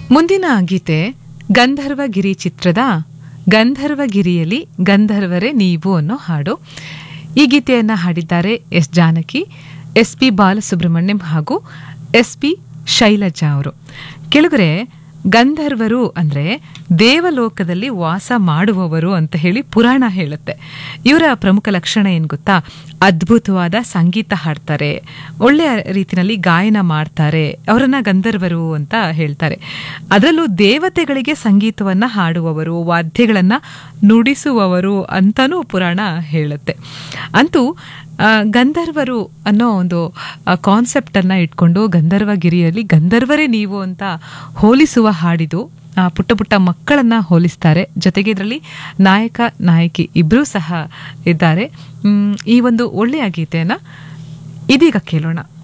ಮುಂದಿನ ಗೀತೆ ಗಂಧರ್ವಗಿರಿ ಚಿತ್ರದ ಗಂಧರ್ವಗಿರಿಯಲ್ಲಿ ಗಂಧರ್ವರೇ ನೀವು ಅನ್ನೋ ಹಾಡು ಈ ಗೀತೆಯನ್ನು ಹಾಡಿದ್ದಾರೆ S Janaki S P Balasubrahmanyam ಹಾಗೂ ಎಸ್ ಪಿ ಶೈಲಜಾ ಅವರು ಕೆಳಗರೆ ಗಂಧರ್ವರು ಅಂದ್ರೆ ದೇವಲೋಕದಲ್ಲಿ ವಾಸ ಮಾಡುವವರು ಅಂತ ಹೇಳಿ ಪುರಾಣ ಹೇಳುತ್ತೆ ಇವರ ಪ್ರಮುಖ ಲಕ್ಷಣ ಏನ್ ಗೊತ್ತಾ ಅದ್ಭುತವಾದ ಸಂಗೀತ ಹಾಡ್ತಾರೆ ಒಳ್ಳೆಯ ರೀತಿಯಲ್ಲಿ ಗಾಯನ ಮಾಡ್ತಾರೆ ಅವರನ್ನ ಗಂಧರ್ವರು ಅಂತ ಹೇಳ್ತಾರೆ ಅದರಲ್ಲೂ ದೇವತೆಗಳಿಗೆ ಸಂಗೀತವನ್ನ ಹಾಡುವವರು ವಾದ್ಯಗಳನ್ನ ನುಡಿಸುವವರು ಅಂತಾನೂ ಪುರಾಣ ಹೇಳುತ್ತೆ ಅಂತೂ ಆ, ಗಂಧರ್ವರು ಅನ್ನೋ ಒಂದು ಕಾನ್ಸೆಪ್ಟ್ ಅನ್ನ ಇಟ್ಕೊಂಡು ಗಂಧರ್ವಗಿರಿಯಲ್ಲಿ ಗಂಧರ್ವರೇ ನೀವು ಅಂತ ಹೋಲಿಸುವ ಹಾಡಿದು ಆ, ಪುಟ್ಟ ಪುಟ್ಟ ಮಕ್ಕಳನ್ನ ಹೋಲಿಸ್ತಾರೆ ಜೊತೆಗೆ ಇದರಲ್ಲಿ ನಾಯಕ ನಾಯಕಿ ಇಬ್ಬರೂ ಸಹ ಇದ್ದಾರೆ ಮ್, ಈ ಒಂದು ಒಳ್ಳೆಯ ಗೀತೆಯನ್ನ ಇದೀಗ ಕೇಳೋಣ